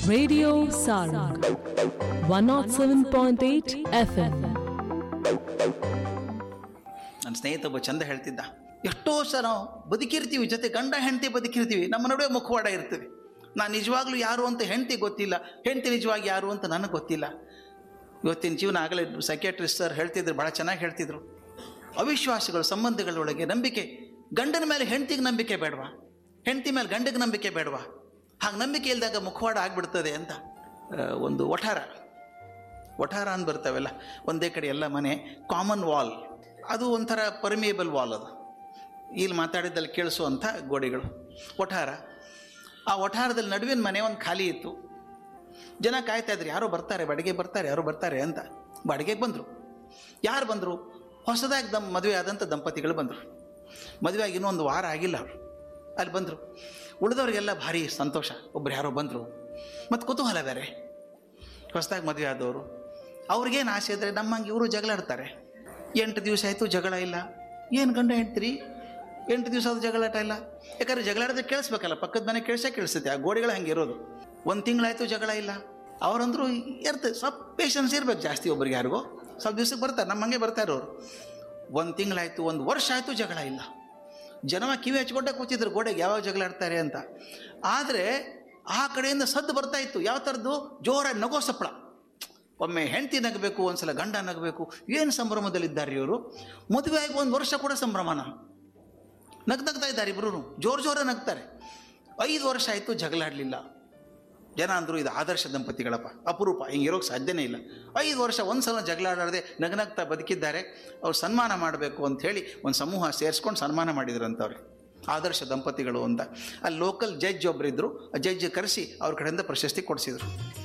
Radio Sarang 107.8 FM. ನನ್ನ ಸ್ನೇಹಿತ ಒಬ್ಬ ಚಂದ ಹೇಳ್ತಿದ್ದ ಎಷ್ಟೋ ಸಲ ನಾವು ಬದುಕಿರ್ತೀವಿ ಜೊತೆ ಗಂಡ ಹೆಂಡತಿ ಬದುಕಿರ್ತೀವಿ ನಮ್ಮ ನಡುವೆ ಮುಖವಾಡ ಇರ್ತೀವಿ ನಾನು ನಿಜವಾಗ್ಲೂ ಯಾರು ಅಂತ ಹೆಂಡತಿ ಗೊತ್ತಿಲ್ಲ ಹೆಂಡತಿ ನಿಜವಾಗಿ ಯಾರು ಅಂತ ನನಗೆ ಗೊತ್ತಿಲ್ಲ ಇವತ್ತಿನ ಜೀವನ ಆಗಲೇ ಸೈಕ್ಯಾಟ್ರಿಸ್ಟ್ ಸರ್ ಹೇಳ್ತಿದ್ರು ಭಾಳ ಚೆನ್ನಾಗಿ ಹೇಳ್ತಿದ್ರು ಅವಿಶ್ವಾಸಗಳು ಸಂಬಂಧಗಳೊಳಗೆ ನಂಬಿಕೆ ಗಂಡನ ಮೇಲೆ ಹೆಂಡತಿಗೆ ನಂಬಿಕೆ ಬೇಡವಾ ಹೆಂಡತಿ ಮೇಲೆ ಗಂಡಗೆ ನಂಬಿಕೆ ಬೇಡವಾ ಹಾಗೆ ನಂಬಿಕೆ ಇಲ್ದಾಗ ಮುಖವಾಡ ಆಗ್ಬಿಡ್ತದೆ ಅಂತ ಆ, ಒಂದು ಒಠಾರ ಒಠಾರ ಅಂತ ಬರ್ತಾವೆಲ್ಲ ಒಂದೇ ಕಡೆ ಎಲ್ಲ ಮನೆ ಕಾಮನ್ ವಾಲ್ ಅದು ಒಂಥರ ಪರ್ಮಿಯಬಲ್ ವಾಲ್ ಅದು ಇಲ್ಲಿ ಮಾತಾಡಿದ್ದಲ್ಲಿ ಕೇಳಿಸುವಂಥ ಗೋಡೆಗಳು ಒಠಾರ ಆ ಒಠಾರದಲ್ಲಿ ನಡುವಿನ ಮನೆ ಒಂದು ಖಾಲಿ ಇತ್ತು ಜನ ಕಾಯ್ತಾ ಇದ್ರು ಯಾರೋ ಬರ್ತಾರೆ ಬಾಡಿಗೆ ಬರ್ತಾರೆ ಯಾರೋ ಬರ್ತಾರೆ ಅಂತ ಬಾಡಿಗೆಗೆ ಬಂದರು ಯಾರು ಬಂದರು ಹೊಸದಾಗಿ ದಮ್ ಮದುವೆ ಆದಂಥ ದಂಪತಿಗಳು ಬಂದರು ಮದುವೆ ಆಗಿ ಇನ್ನೊಂದು ವಾರ ಆಗಿಲ್ಲ ಅವರು ಅಲ್ಲಿ ಬಂದರು ಉಳಿದವರಿಗೆಲ್ಲ ಭಾರಿ ಸಂತೋಷ ಒಬ್ರು ಯಾರೋ ಬಂದರು ಮತ್ತು ಕುತೂಹಲ ಬೇರೆ ಹೊಸದಾಗಿ ಮದುವೆ ಆದವರು ಅವ್ರಿಗೇನು ಆಸೆ ಇದ್ದರೆ ನಮ್ಮಂಗೆ ಇವರು ಜಗಳಾಡ್ತಾರೆ ಎಂಟು ದಿವಸ ಆಯಿತು ಜಗಳ ಇಲ್ಲ ಏನು ಗಂಡ ಹೆಂಡ್ತೀರಿ ಎಂಟು ದಿವಸ ಅದು ಜಗಳಾಟ ಇಲ್ಲ ಯಾಕಂದ್ರೆ ಜಗಳಾಡಿದ್ರೆ ಕೇಳಿಸ್ಬೇಕಲ್ಲ ಪಕ್ಕದ ಮನೆ ಕೇಳಿಸೇ ಕೇಳಿಸುತ್ತೆ ಆ ಗೋಡೆಗಳು ಹಂಗೆ ಇರೋದು ಒಂದು ತಿಂಗಳಾಯಿತು ಜಗಳ ಇಲ್ಲ ಅವರಂದ್ರು ಇರ್ತದೆ ಸ್ವಲ್ಪ ಪೇಷನ್ಸ್ ಇರ್ಬೇಕು ಜಾಸ್ತಿ ಒಬ್ರಿಗೆ ಯಾರಿಗೋ ಸ್ವಲ್ಪ ದಿವ್ಸಕ್ಕೆ ಬರ್ತಾರೆ ನಮ್ಮ ಹಂಗೆ ಬರ್ತಾರೆ ಅವರು ಒಂದು ತಿಂಗಳಾಯಿತು ಒಂದು ವರ್ಷ ಆಯಿತು ಜಗಳ ಇಲ್ಲ ಜನವ ಕಿವಿ ಹಚ್ಕೊಂಡೆ ಕೂತಿದ್ರು ಗೋಡೆಗೆ ಯಾವಾಗ ಜಗಳಾಡ್ತಾರೆ ಅಂತ ಆದರೆ ಆ ಕಡೆಯಿಂದ ಸದ್ದು ಬರ್ತಾ ಇತ್ತು ಯಾವ ಥರದ್ದು ಜೋರಾಗಿ ನಗೋ ಸಪ್ಪಳ ಒಮ್ಮೆ ಹೆಂಡತಿ ನಗಬೇಕು ಒಂದ್ಸಲ ಗಂಡ ನಗಬೇಕು ಏನು ಸಂಭ್ರಮದಲ್ಲಿದ್ದಾರೆ ಇವರು ಮದುವೆ ಆಗಿ ಒಂದು ವರ್ಷ ಕೂಡ ಸಂಭ್ರಮನ ನಗ್ನಗ್ತಾ ಇದ್ದಾರೆ ಇಬ್ಬರು ಜೋರು ಜೋರ ನಗ್ತಾರೆ ಐದು ವರ್ಷ ಆಯಿತು ಜಗಳಾಡಲಿಲ್ಲ ಜನ ಅಂದರು ಇದು ಆದರ್ಶ ದಂಪತಿಗಳಪ್ಪ ಅಪರೂಪ ಹಿಂಗೆ ಇರೋಕ್ಕೆ ಸಾಧ್ಯನೇ ಇಲ್ಲ ಐದು ವರ್ಷ ಒಂದು ಸಲ ಜಗಳಾಡದೆ ನಗನಗ್ತಾ ಬದುಕಿದ್ದಾರೆ ಅವ್ರು ಸನ್ಮಾನ ಮಾಡಬೇಕು ಅಂಥೇಳಿ ಒಂದು ಸಮೂಹ ಸೇರಿಸ್ಕೊಂಡು ಸನ್ಮಾನ ಮಾಡಿದ್ರು ಅಂತವ್ರಿಗೆ ಆದರ್ಶ ದಂಪತಿಗಳು ಅಂತ ಅಲ್ಲಿ ಲೋಕಲ್ ಜಡ್ಜ್ ಒಬ್ಬರಿದ್ದರು ಆ ಜಡ್ಜ್ ಕರೆಸಿ ಅವ್ರ ಕಡೆಯಿಂದ ಪ್ರಶಸ್ತಿ ಕೊಡಿಸಿದ್ರು